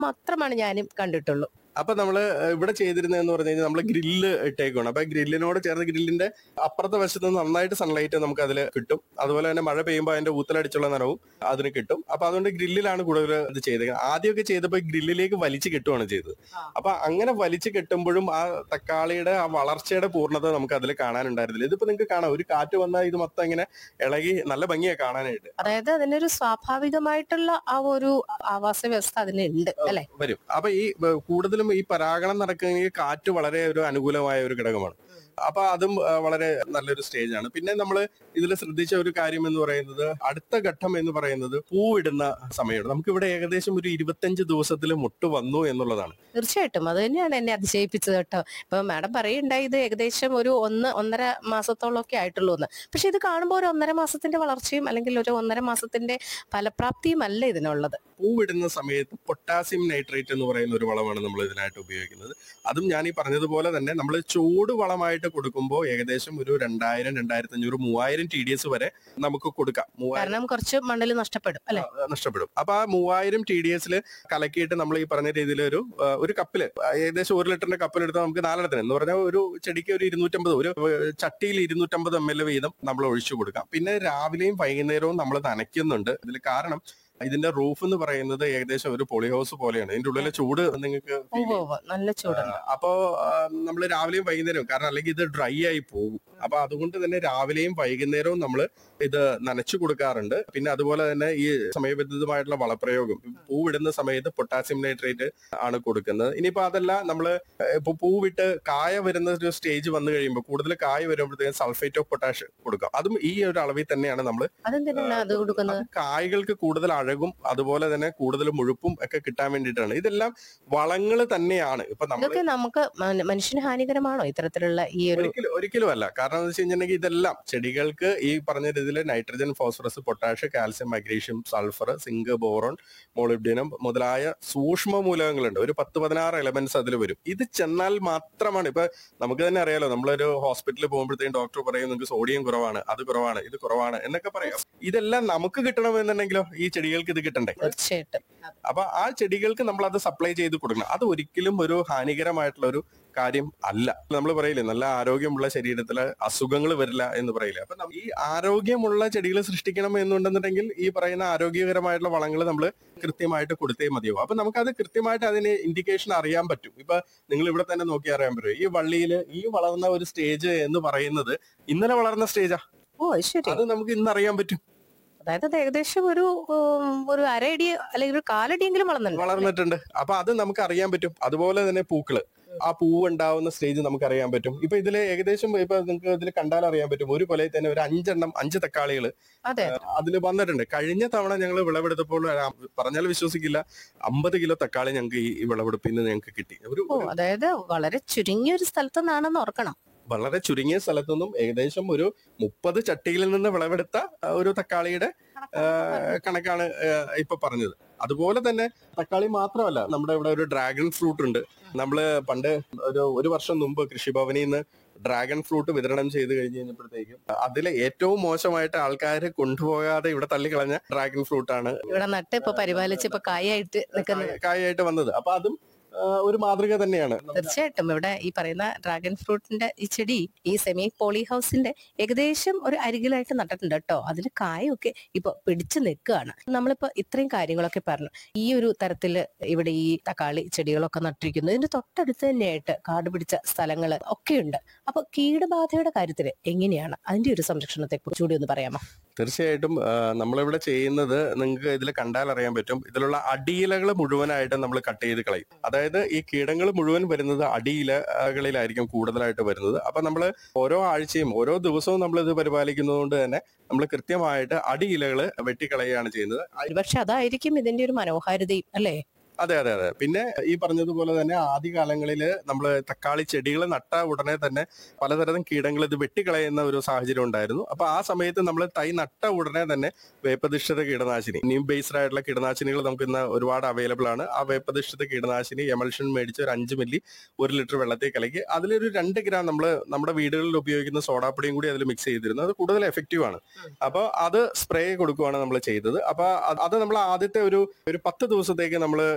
മാത്രമാണ് ഞാനും കണ്ടിട്ടുള്ളൂ അപ്പൊ നമ്മള് ഇവിടെ ചെയ്തിരുന്നതെന്ന് പറഞ്ഞു കഴിഞ്ഞാൽ നമ്മള് ഗ്രില്ല് ഇട്ടേക്കാണ് അപ്പൊ ഗ്രില്ലിനോട് ചേർന്ന് ഗ്രില്ലിന്റെ അപ്പുറത്തെ വശത്ത് നിന്ന് നന്നായിട്ട് സൺലൈറ്റ് നമുക്ക് അതിൽ കിട്ടും അതുപോലെ തന്നെ മഴ പെയ്യുമ്പോൾ അതിന്റെ ഊത്തലടിച്ചുള്ള നനവും അതിന് കിട്ടും അപ്പൊ അതുകൊണ്ട് ഗ്രില്ലിലാണ് കൂടുതൽ ഇത് ചെയ്തേക്കുന്നത് ആദ്യമൊക്കെ ചെയ്തപ്പോൾ ഗ്രില്ലിലേക്ക് വലിച്ചു കെട്ടുകയാണ് ചെയ്തത് അപ്പൊ അങ്ങനെ വലിച്ചു കെട്ടുമ്പോഴും ആ തക്കാളിയുടെ ആ വളർച്ചയുടെ പൂർണ്ണത നമുക്ക് അതിൽ കാണാനുണ്ടായിരുന്നില്ല ഇതിപ്പോ നിങ്ങൾക്ക് കാണാം ഒരു കാറ്റ് വന്നാൽ ഇത് മൊത്തം ഇങ്ങനെ ഇളകി നല്ല ഭംഗിയാ കാണാനായിട്ട് അതായത് അതിനൊരു സ്വാഭാവികമായിട്ടുള്ള ആ ഒരു ആവാസ വ്യവസ്ഥ അതിനുണ്ട് അല്ലെ വരും അപ്പൊ ഈ ഏഹ്, കൂടുതലും ഈ പരാഗണം നടക്കുകയാണെങ്കിൽ കാറ്റ് വളരെ ഒരു അനുകൂലമായ ഒരു ഘടകമാണ് അപ്പൊ അതും ഏഹ്, വളരെ നല്ലൊരു സ്റ്റേജ് ആണ് പിന്നെ നമ്മൾ ഇതിൽ ശ്രദ്ധിച്ച ഒരു കാര്യം എന്ന് പറയുന്നത് അടുത്ത ഘട്ടം എന്ന് പറയുന്നത് പൂവിടുന്ന സമയമാണ് നമുക്ക് ഇവിടെ ഏകദേശം ഒരു ഇരുപത്തഞ്ച് ദിവസത്തിൽ മുട്ട് വന്നു എന്നുള്ളതാണ് തീർച്ചയായിട്ടും അത് തന്നെയാണ് എന്നെ അതിശയിപ്പിച്ചത് കേട്ടോ ഇപ്പൊ മാഡം പറയുണ്ടായി ഇത് ഏകദേശം ഒരു ഒന്ന് ഒന്നര മാസത്തോളം ഒക്കെ ആയിട്ടുള്ളൂ എന്ന് പക്ഷെ ഇത് കാണുമ്പോൾ ഒരു ഒന്നര മാസത്തിന്റെ വളർച്ചയും അല്ലെങ്കിൽ ഒരു ഒന്നര മാസത്തിന്റെ ഫലപ്രാപ്തിയും അല്ല ഇതിനുള്ളത് പൂവിടുന്ന സമയത്ത് പൊട്ടാസ്യം നൈട്രേറ്റ് എന്ന് പറയുന്ന ഒരു വളമാണ് നമ്മൾ ഇതിനായിട്ട് ഉപയോഗിക്കുന്നത് അതും ഞാൻ ഈ പറഞ്ഞതുപോലെ തന്നെ നമ്മൾ ചൂട് വളമായിട്ട് കൊടുക്കുമ്പോൾ ഏകദേശം ഒരു രണ്ടായിരം രണ്ടായിരത്തി അഞ്ഞൂറ് മൂവായിരം ടി ഡി എസ് വരെ നമുക്ക് കൊടുക്കാം മൂവായിരം കാരണം കുറച്ച് മണ്ണിൽ നഷ്ടപ്പെടും അല്ലെ ആ, നഷ്ടപ്പെടും അപ്പൊ ആ മൂവായിരം ടി ഡി എസിൽ കലക്കിയിട്ട് നമ്മൾ ഈ പറഞ്ഞ രീതിയിൽ ഒരു ആ, ഒരു കപ്പില് ഏകദേശം ഒരു ലിറ്ററിന്റെ കപ്പിലെടുത്താൽ നമുക്ക് നാലെണ്ണത്തിന് എന്ന് പറഞ്ഞാൽ ഒരു ചെടിക്ക് ഒരു ഇരുന്നൂറ്റമ്പത് ഒരു ഏ, ചട്ടിയിൽ ഇരുന്നൂറ്റമ്പത് എം എൽ വീതം നമ്മൾ ഒഴിച്ചു കൊടുക്കാം പിന്നെ രാവിലെയും വൈകുന്നേരവും നമ്മൾ നനയ്ക്കുന്നുണ്ട് ഇതിൽ കാരണം ഇതിന്റെ റൂഫ് എന്ന് പറയുന്നത് ഏകദേശം ഒരു പോളി ഹൗസ് പോലെയാണ് ഇതിന്റെ ഉള്ളിലെ ചൂട് നിങ്ങൾക്ക് feel ഉവ്വ് ഉവ്വ് നല്ല ചൂടുണ്ട് അപ്പോ നമ്മൾ രാവിലെയും വൈകുന്നേരവും കാരണം അല്ലെങ്കിൽ ഇത് ഡ്രൈ ആയി പോകും അപ്പൊ അതുകൊണ്ട് തന്നെ രാവിലെയും വൈകുന്നേരവും നമ്മൾ ഇത് നനച്ചു കൊടുക്കാറുണ്ട് പിന്നെ അതുപോലെ തന്നെ ഈ സമയബന്ധിതമായിട്ടുള്ള വളപ്രയോഗം പൂവിടുന്ന സമയത്ത് പൊട്ടാസ്യം നൈട്രേറ്റ് ആണ് കൊടുക്കുന്നത് ഇനിയിപ്പോ അതല്ല നമ്മൾ ഇപ്പൊ പൂവിട്ട് കായ വരുന്ന ഒരു സ്റ്റേജ് വന്നു കഴിയുമ്പോൾ കൂടുതൽ കായ വരുമ്പോഴത്തേക്കും സൾഫേറ്റ് ഓഫ് പൊട്ടാഷ് കൊടുക്കാം അതും ഈ ഒരു അളവിൽ തന്നെയാണ് നമ്മൾ അതെന്തിനാണ് അത് കൊടുക്കുന്നത് കായ്കൾക്ക് കൂടുതൽ അഴകും അതുപോലെ തന്നെ കൂടുതൽ മുഴുപ്പും ഒക്കെ കിട്ടാൻ വേണ്ടിയിട്ടാണ് ഇതെല്ലാം വളങ്ങൾ തന്നെയാണ് ഇപ്പൊ നമ്മൾ ഇതൊക്കെ നമുക്ക് മന- മനുഷ്യന് ഹാനികരമാണോ ഇത്തരത്തിലുള്ള ഈ ഒരു ഒരിക്കലും ഒരിക്കലും അല്ല കാരണം എന്ന് വെച്ച് കഴിഞ്ഞിട്ടുണ്ടെങ്കിൽ ഇതെല്ലാം ചെടികൾക്ക് ഈ പറഞ്ഞ രീതിയിൽ nitrogen phosphorus potash calcium magnesium sulphur zinc boron molybdenum മുതലായ സൂക്ഷ്മ മൂലകങ്ങളുണ്ട് ഒരു പത്ത് പതിനാറ് എലമെന്റ്സ് അതിൽ വരും ഇത് ചെന്നാൽ മാത്രമാണ് ഇപ്പൊ നമുക്ക് തന്നെ അറിയാലോ നമ്മളൊരു ഹോസ്പിറ്റലിൽ പോകുമ്പോഴത്തേക്കും ഡോക്ടർ പറയും നിങ്ങൾക്ക് സോഡിയം കുറവാണ് അത് കുറവാണ് ഇത് കുറവാണ് എന്നൊക്കെ പറയാം ഇതെല്ലാം നമുക്ക് കിട്ടണമെന്നുണ്ടെങ്കിലോ ഈ ചെടികൾക്ക് ഇത് കിട്ടണ്ടേ തീർച്ചയായിട്ടും അപ്പൊ ആ ചെടികൾക്ക് നമ്മൾ അത് സപ്ലൈ ചെയ്ത് കൊടുക്കണം അത് ഒരിക്കലും ഒരു ഹാനികരമായിട്ടുള്ള ഒരു കാര്യം അല്ല നമ്മൾ പറയില്ലേ നല്ല ആരോഗ്യമുള്ള ശരീരത്തില് അസുഖങ്ങൾ വരില്ല എന്ന് പറയില്ലേ അപ്പൊ നമ്മ- ഈ ആരോഗ്യമുള്ള ചെടികൾ സൃഷ്ടിക്കണം എന്നുണ്ടെന്നുണ്ടെങ്കിൽ ഈ പറയുന്ന ആരോഗ്യകരമായിട്ടുള്ള വളങ്ങൾ നമ്മൾ കൃത്യമായിട്ട് കൊടുത്തേ മതിയാവും അപ്പൊ നമുക്കത് കൃത്യമായിട്ട് അതിന് ഇൻഡിക്കേഷൻ അറിയാൻ പറ്റും ഇപ്പൊ നിങ്ങൾ ഇവിടെ തന്നെ നോക്കി അറിയാൻ പറ്റും ഈ വള്ളിയിൽ ഈ വളർന്ന ഒരു സ്റ്റേജ് എന്ന് പറയുന്നത് ഇന്നലെ വളർന്ന സ്റ്റേജാ ഓ അത് ശരി അത് നമുക്ക് ഇന്ന് അറിയാൻ പറ്റും അതായത് അത് ഏകദേശം ഒരു ഉം, ഒരു അരയടി അല്ലെങ്കിൽ ഒരു കാലടിയെങ്കിലും വളർന്നുണ്ട് വളർന്നിട്ടുണ്ട് അപ്പൊ അത് നമുക്ക് അറിയാൻ പറ്റും അതുപോലെ തന്നെ പൂക്കള് ആ പൂവ് ഉണ്ടാവുന്ന സ്റ്റേജ് നമുക്ക് അറിയാൻ പറ്റും ഇപ്പൊ ഇതില് ഏകദേശം ഇപ്പൊ നിങ്ങൾക്ക് ഇതിൽ കണ്ടാൽ അറിയാൻ പറ്റും ഒരു കൊലയിൽ തന്നെ ഒരു അഞ്ചെണ്ണം അഞ്ച് തക്കാളികൾ അതെ അതിൽ വന്നിട്ടുണ്ട് കഴിഞ്ഞ തവണ ഞങ്ങൾ വിളവെടുത്തപ്പോൾ ആ, പറഞ്ഞാൽ വിശ്വസിക്കില്ല അമ്പത് കിലോ തക്കാളി ഞങ്ങൾക്ക് ഈ വിളവെടുപ്പിൽ നിന്ന് ഞങ്ങൾക്ക് കിട്ടി ഒരു ഓ അതായത് വളരെ ചുരുങ്ങിയ ഒരു സ്ഥലത്ത് നിന്നാണെന്ന് ഓർക്കണം വളരെ ചുരുങ്ങിയ സ്ഥലത്തു നിന്നും ഏകദേശം ഒരു മുപ്പത് ചട്ടിയിൽ നിന്ന് വിളവെടുത്ത ആ, ഒരു തക്കാളിയുടെ ആ, കണക്കാണ് ആ, ഇപ്പൊ പറഞ്ഞത് അതുപോലെ തന്നെ തക്കാളി മാത്രമല്ല നമ്മുടെ ഇവിടെ ഒരു ഡ്രാഗൺ ഫ്രൂട്ട് ഉണ്ട് നമ്മള് പണ്ട് ഒരു ഒരു വർഷം മുമ്പ് കൃഷിഭവനിൽ നിന്ന് ഡ്രാഗൺ ഫ്രൂട്ട് വിതരണം ചെയ്ത് കഴിഞ്ഞ് കഴിഞ്ഞപ്പോഴത്തേക്കും അതിൽ ഏറ്റവും മോശമായിട്ട് ആൾക്കാർ കൊണ്ടുപോകാതെ ഇവിടെ തള്ളിക്കളഞ്ഞ ഡ്രാഗൺ ഫ്രൂട്ട് ആണ് ഇവിടെ നട്ട് ഇപ്പൊ പരിപാലിച്ച് ഇപ്പൊ കായായിട്ട് നിൽക്കുന്നത് കായായിട്ട് വന്നത് അപ്പൊ അതും ആ, ഒരു മാതൃക തന്നെയാണ് തീർച്ചയായിട്ടും ഇവിടെ ഈ പറയുന്ന ഡ്രാഗൺ ഫ്രൂട്ടിന്റെ ഈ ചെടി ഈ സെമി പോളി ഹൗസിന്റെ ഏകദേശം ഒരു അരികിലായിട്ട് നട്ടിട്ടുണ്ട് കേട്ടോ അതിൽ കായൊക്കെ ഇപ്പൊ പിടിച്ചു നിൽക്കുകയാണ് നമ്മളിപ്പോ ഇത്രയും കാര്യങ്ങളൊക്കെ പറഞ്ഞു ഈ ഒരു തരത്തില് ഇവിടെ ഈ തക്കാളി ചെടികളൊക്കെ നട്ടിരിക്കുന്നു ഇതിന്റെ തൊട്ടടുത്ത് തന്നെയായിട്ട് കാട് പിടിച്ച സ്ഥലങ്ങൾ ഒക്കെയുണ്ട് അപ്പൊ കീടബാധയുടെ കാര്യത്തില് എങ്ങനെയാണ് അതിന്റെ ഒരു സംരക്ഷണത്തെ കുറിച്ച് കൂടി ഒന്ന് പറയാമോ തീർച്ചയായിട്ടും ആ, നമ്മളിവിടെ ചെയ്യുന്നത് നിങ്ങൾക്ക് ഇതിൽ കണ്ടാൽ അറിയാൻ പറ്റും ഇതിലുള്ള അടിയിലകൾ മുഴുവനായിട്ട് നമ്മൾ കട്ട് ചെയ്ത് കളയും അതായത് ഈ കീടങ്ങൾ മുഴുവൻ വരുന്നത് അടിയിലകളിലായിരിക്കും കൂടുതലായിട്ട് വരുന്നത് അപ്പൊ നമ്മൾ ഓരോ ആഴ്ചയും ഓരോ ദിവസവും നമ്മൾ ഇത് പരിപാലിക്കുന്നത് കൊണ്ട് തന്നെ നമ്മൾ കൃത്യമായിട്ട് അടിയിലകൾ വെട്ടിക്കളയുകയാണ് ചെയ്യുന്നത് ഒരുപക്ഷെ അതായിരിക്കും ഇതിന്റെ ഒരു മനോഹാരിതയും അല്ലേ അതെ അതെ അതെ പിന്നെ ഈ പറഞ്ഞതുപോലെ തന്നെ ആദ്യകാലങ്ങളിൽ നമ്മൾ തക്കാളി ചെടികൾ നട്ട ഉടനെ തന്നെ പലതരം കീടങ്ങൾ ഇത് വെട്ടിക്കളയുന്ന ഒരു സാഹചര്യം ഉണ്ടായിരുന്നു അപ്പൊ ആ സമയത്ത് നമ്മൾ തൈ നട്ട ഉടനെ തന്നെ വേപ്പധിഷ്ഠിത കീടനാശിനി ന്യൂ ബേസ്ഡ് ആയിട്ടുള്ള കീടനാശിനികൾ നമുക്ക് ഇന്ന് ഒരുപാട് അവൈലബിൾ ആണ് ആ വേപ്പധിഷ്ഠിത കീടനാശിനി എമൽഷൻ മേടിച്ച് ഒരു അഞ്ച് മില്ലി ഒരു ലിറ്റർ വെള്ളത്തിൽ കലക്കി അതിലൊരു രണ്ട് ഗ്രാം നമ്മൾ നമ്മുടെ വീടുകളിൽ ഉപയോഗിക്കുന്ന സോഡാപ്പൊടിയും കൂടി അതിൽ മിക്സ് ചെയ്തിരുന്നു അത് കൂടുതൽ എഫക്റ്റീവ് ആണ് അപ്പോൾ അത് സ്പ്രേ കൊടുക്കുകയാണ് നമ്മൾ ചെയ്തത് അപ്പൊ അത് അത് നമ്മൾ ആദ്യത്തെ ഒരു ഒരു പത്ത് ദിവസത്തേക്ക് നമ്മൾ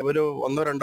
ഒരു ഒന്നോ രണ്ടോ